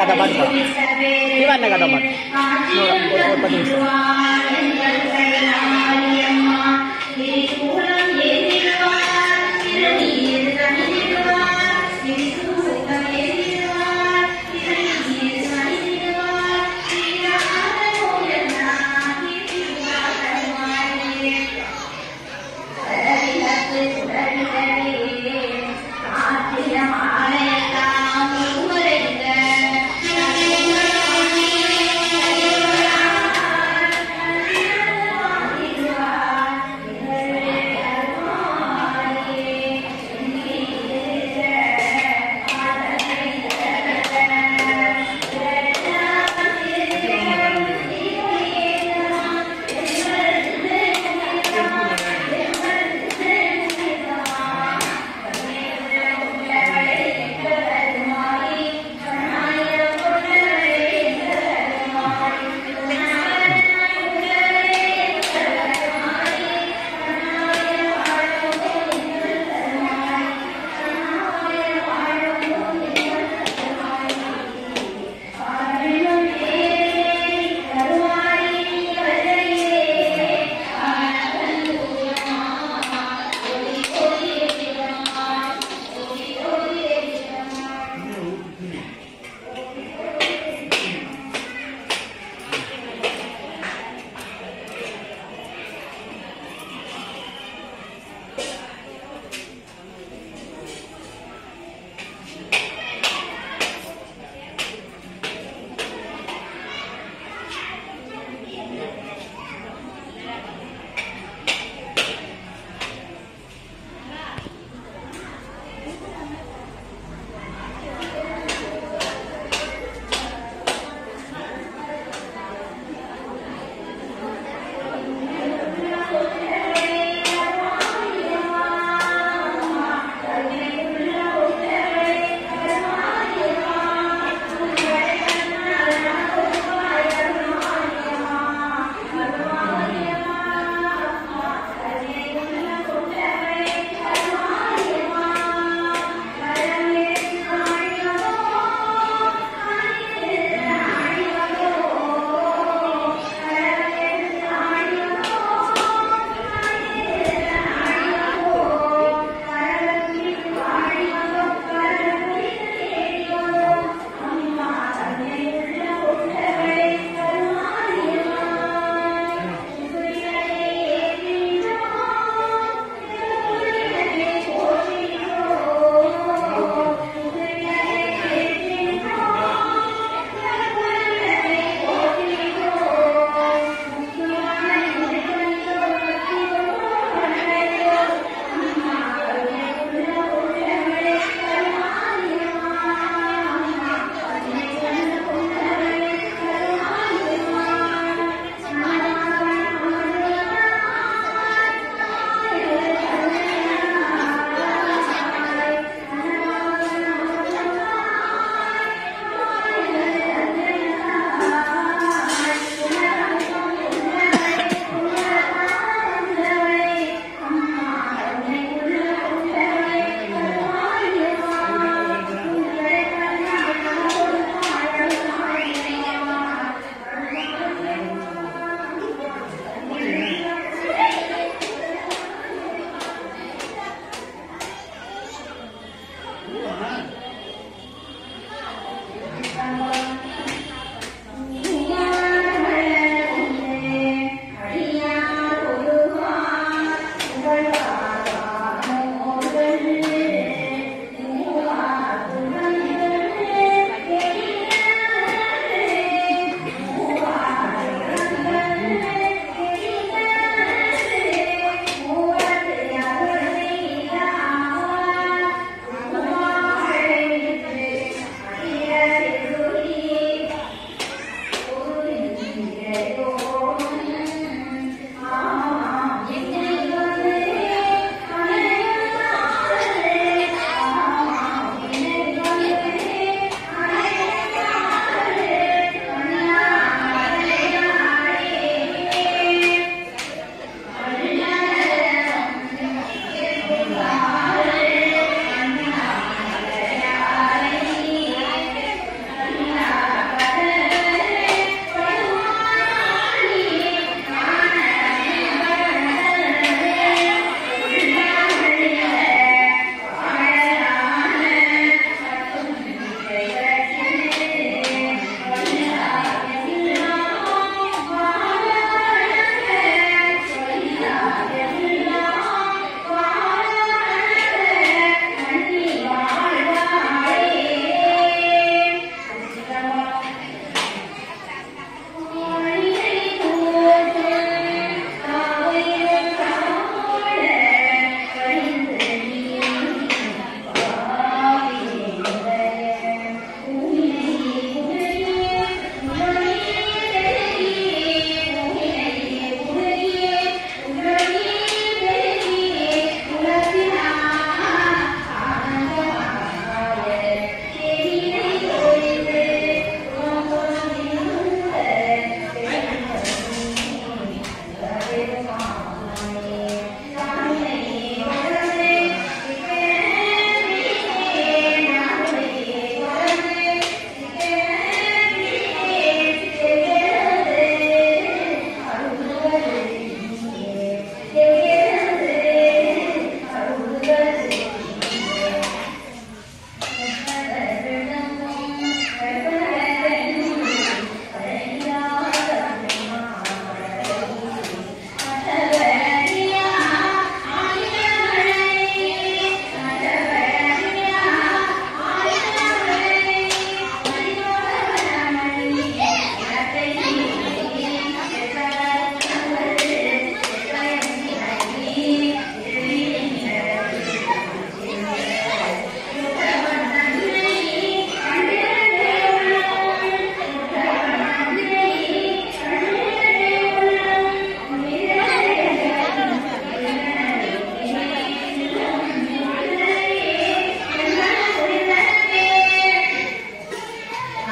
கதை பாட்டு பாடு சிவண்ண கதை பாட்டு இன்னொரு ஒரு ஒரு பத்து நிமிஷம் ஆ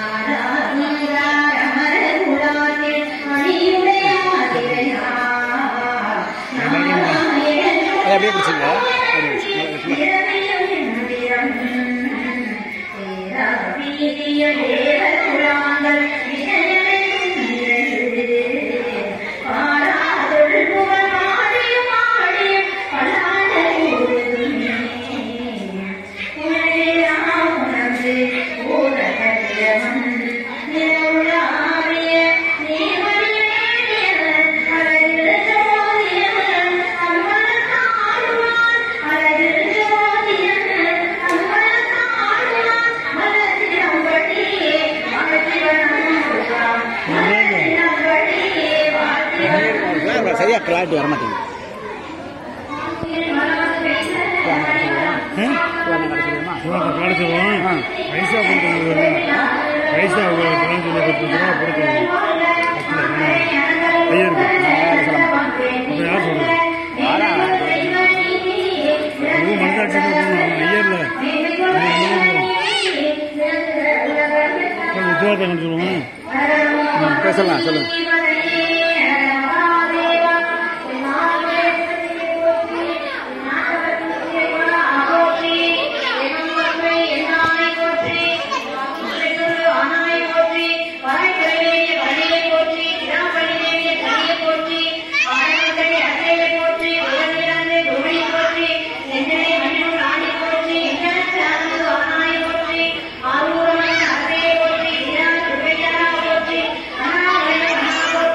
அதை அப்படியே பிடிச்சிங்க அப்படியே பிடிச்சிங்க. அவ்வளோ சரியா கிளாரிட்டி வர மாட்டேங்குது காலத்துவோம் பைசா கொடுக்கறது பைசா பணம் சொல்லி கொடுத்துருக்கா கொடுக்கணும் ஐயர் அப்போ யார் சொல்றது இது மனசாட்சி ஐயர்ல விசுவாசம் சொல்லுவோம் பேசலாம் சொல்லுங்க ஆரூரமான அசையை போற்றி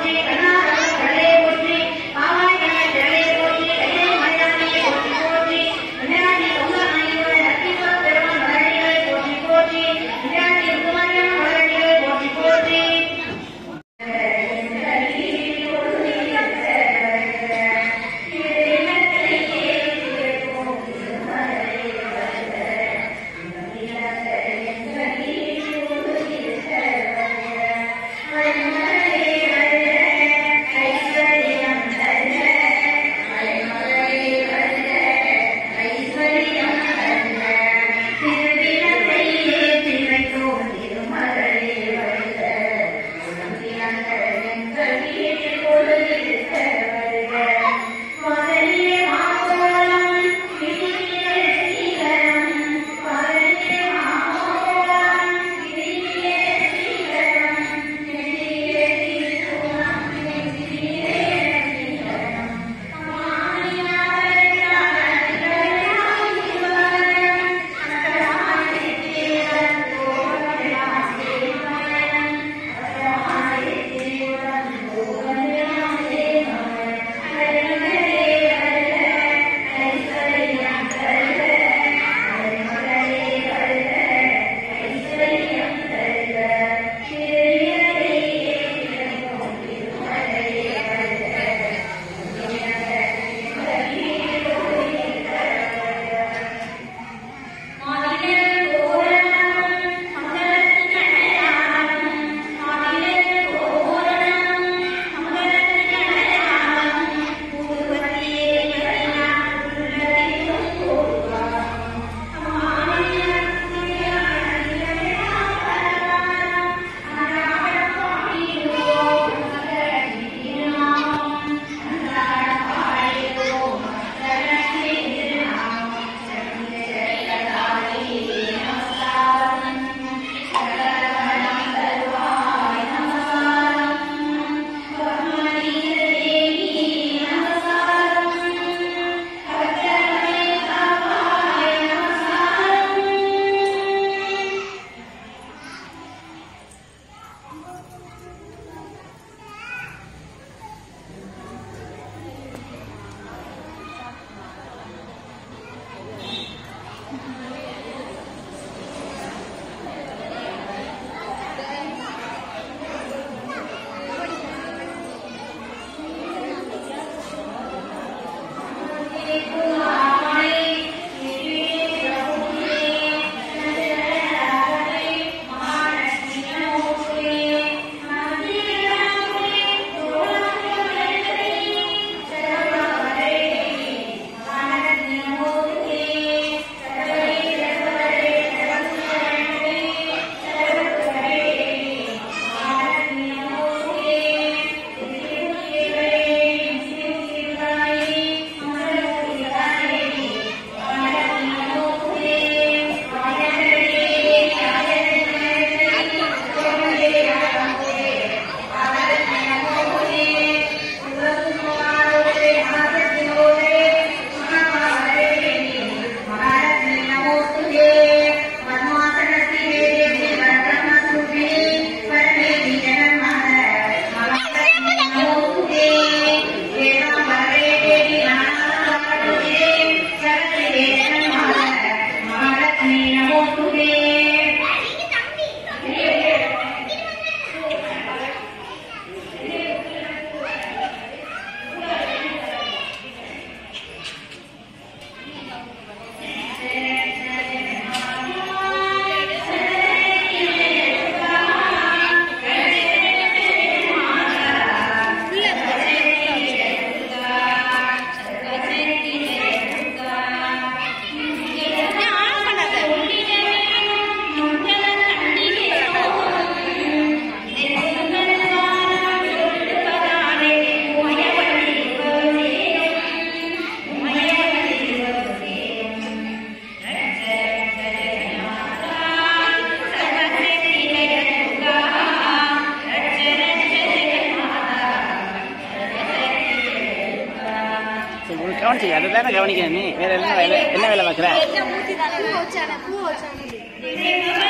அதான் செய்ய அதை தானே கவனிக்கிறேன் நீ வேற என்ன வேலை என்ன வேலை பார்க்குற பூ வச்சானே பூ வச்சானே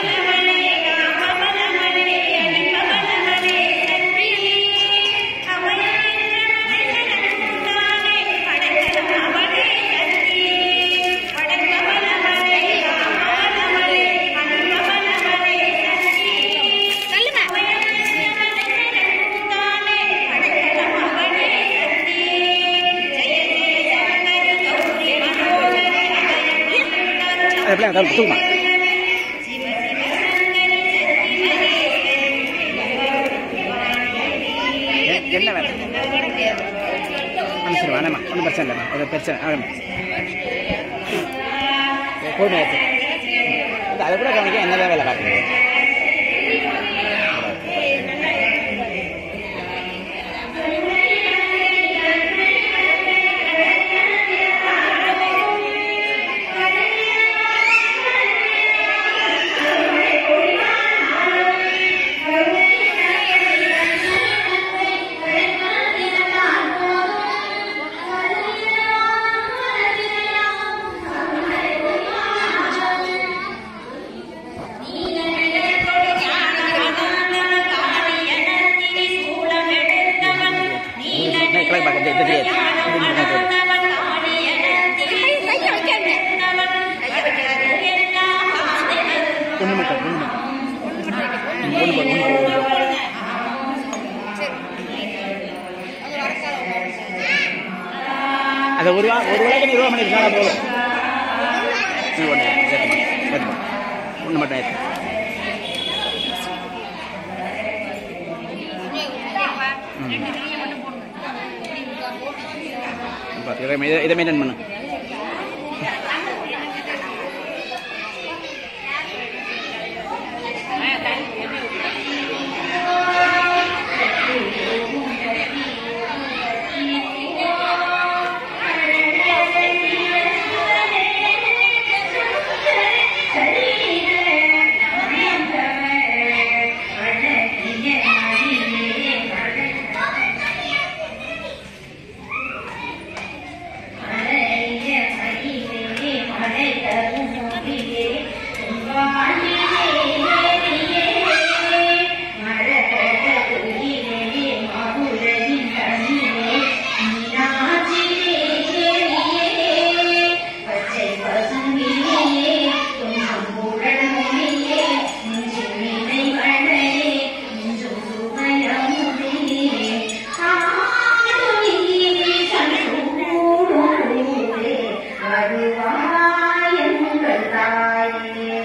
அது எப்படி அதான் தூக்குமா ஏ- என்ன வேலை அனுப்பிச்சிரு வேணாமா ஒன்றும் பிரச்சனை இல்லைம்மா அது பிரச்சனை ஆகணும் போதும் ஆச்சு அது கூட கவனிக்க என்னதான் வேலை பார்க்குறது நான் கிளம்பி பார்க்க இது தெரியாது இது மட்டும் தான் தெரியும். கையை வைக்காதீங்க கையை வைக்காதீங்க ஒன்று மட்டும் ஒன்று மட்டும் ஒன்று போடு ஒன்று போடு ஒன்று போடு அதை ஒரு வா ஒரு வேலைக்கு நீ ரூபா பண்ணி சொன்னா போதும் நீ ஒன்று ஏற்றுமா ஏற்றுமா ஒன்று மட்டும் ஏற்று பார்த்து இதை இதை மெயின்டைன் பண்ணு அருள்வாயங்கள் தாயே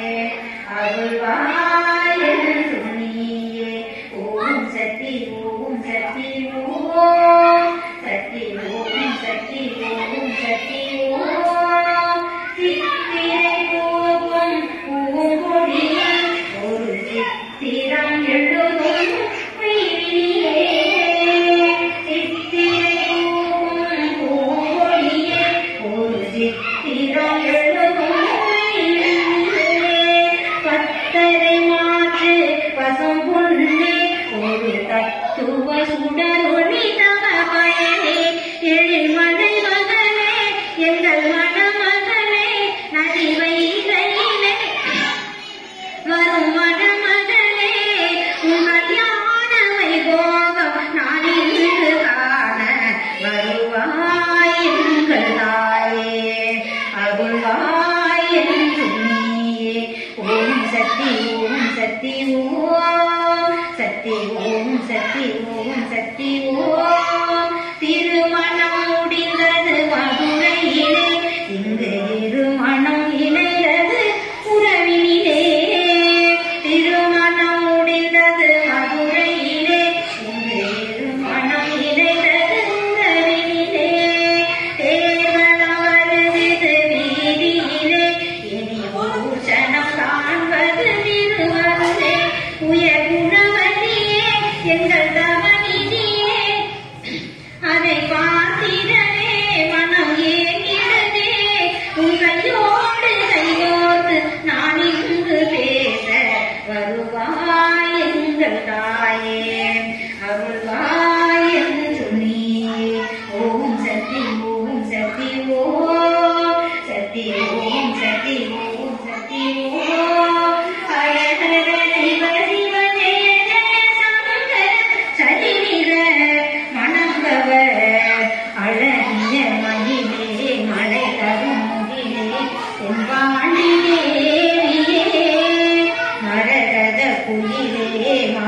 அருள்வாயன் நீயே ஓம் சக்தி ஓம் சக்தி ஓம் சக்தி ஓம் சக்தி ஓம் சக்தி ஓம் சித்திரை போகும் பூங்கொடியில் ஒரு சித்திரம் எழுதும் உயிரிலே சித்திரை போகும் பூங்கொடியில் ஒரு சித்திரம் எழுதும் உயிரிலே பத்தரை மாற்று பசும் பொன்னே ஒரு தத்துவ சுடரொளி தவ பயனே எழில்மலை மகனே எங்கள் மணமகனே நதி வைகையிலே வரும் மணமகனே உன் கல்யாண வைபோகம் நான் இன்று காண வருவாய் எங்கள் தாயே அருள்வாய் என்றும் நீயே ஓம் சக்தி ஓம் சக்தி ஓம் சக்தி ஓம் சக்தி ஓம் சக்தி ஓம் திருமணம் முடிந்தது மதுரையிலே இங்கு திருமணம் இணைந்தது உறவினிலே திருமணம் முடிந்தது மதுரையிலே இங்கு திருமணம் இணைந்தது உறவினிலே தேர்வலம் வருவது வீதியிலே இனி பூஷணம் காண்பது திருவருளே உயர் குணவதியே எங்கள்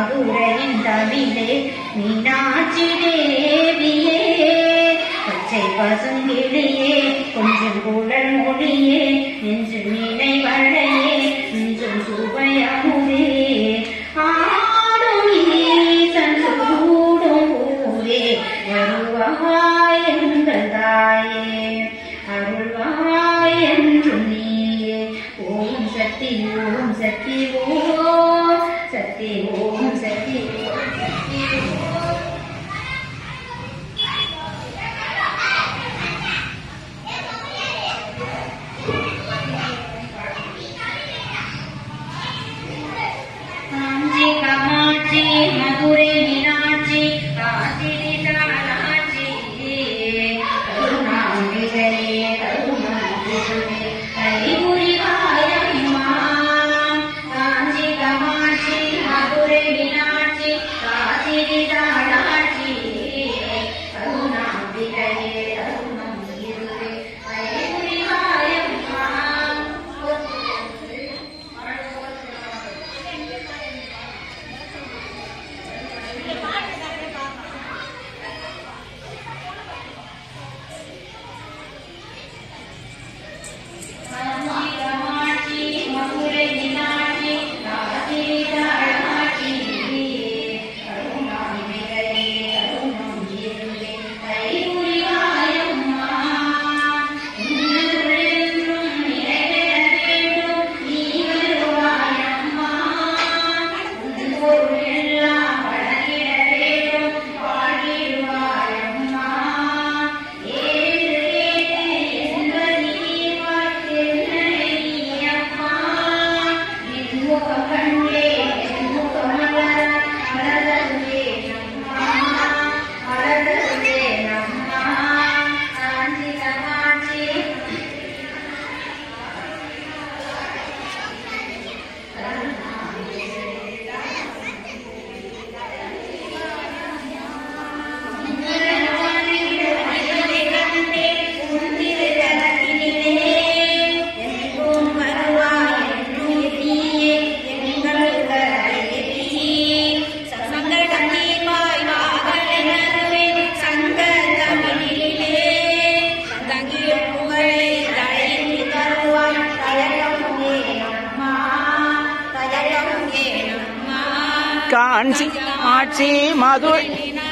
மதுரையின் தமிழே மீனாட்சி தேவியே பச்சை பசுங்கிளியே கொஞ்சம் குழல் மொழியே என்று மீனை வளையே இன்றும் சுவையமுதே ஆடும் ஈசன் சூடும் ஊரே வருவாய் எங்கள் தாயே அருள்வாய் என்றும் நீயே ஓம் சக்தி ஓம் சக்தி ஓம் சக்தி ஓம் சக்தி ஓம் சக்தி ஓம் காஞ்சி காமாட்சி மதுரை மீனாட்சி காசி விசாலாட்சி கருணாம்பிகையே கருணாம்பிகையே ஹரிபுரிவாயம்மா காஞ்சி காமாட்சி மதுரை மீனாட்சி காசி விசாலாட்சி கருணாம்பிகையே கருணாம்பிகையே ஹரிபுரிவாயம்மா காஞ்சி காமாட்சி மதுரை மீனாட்சி காசி விசாலாட்சி கருணாம்பிகையே கருணாம்பிகையே ஹரிபுரிவாயம்மா உன்னுள்ளென்றும் நிறைவேற வேண்டும் நீ வருவாயம்மா உன் பொருள் எல்லாம் வழங்கிட வேண்டும் வாழ்கிடுவாயம்மா ஏழு கேட்டு என்பது நீவாய் தென்னடியம்மா என் முகம் கண்டே என் முகம் மலர மலரவே நம்மா மலரவே நம்மா காஞ்சி காமாட்சி காஞ்சி ஆட்சி மதுரை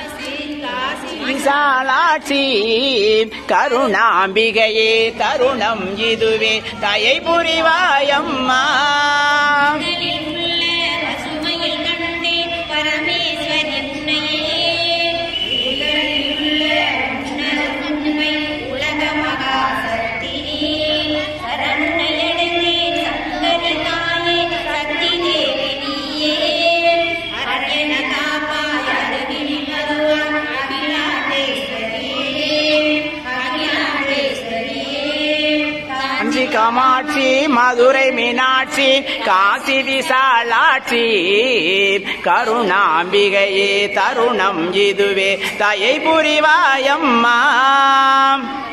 விசாலாட்சி கருணாம்பிகையே தருணம் இதுவே தயை புரிவாயம்மா காஞ்சி காமாட்சி மதுரை மீனாட்சி காசி விசாலாட்சி கருணாம்பிகையே தருணம் இதுவே தயை புரிவாயம்மா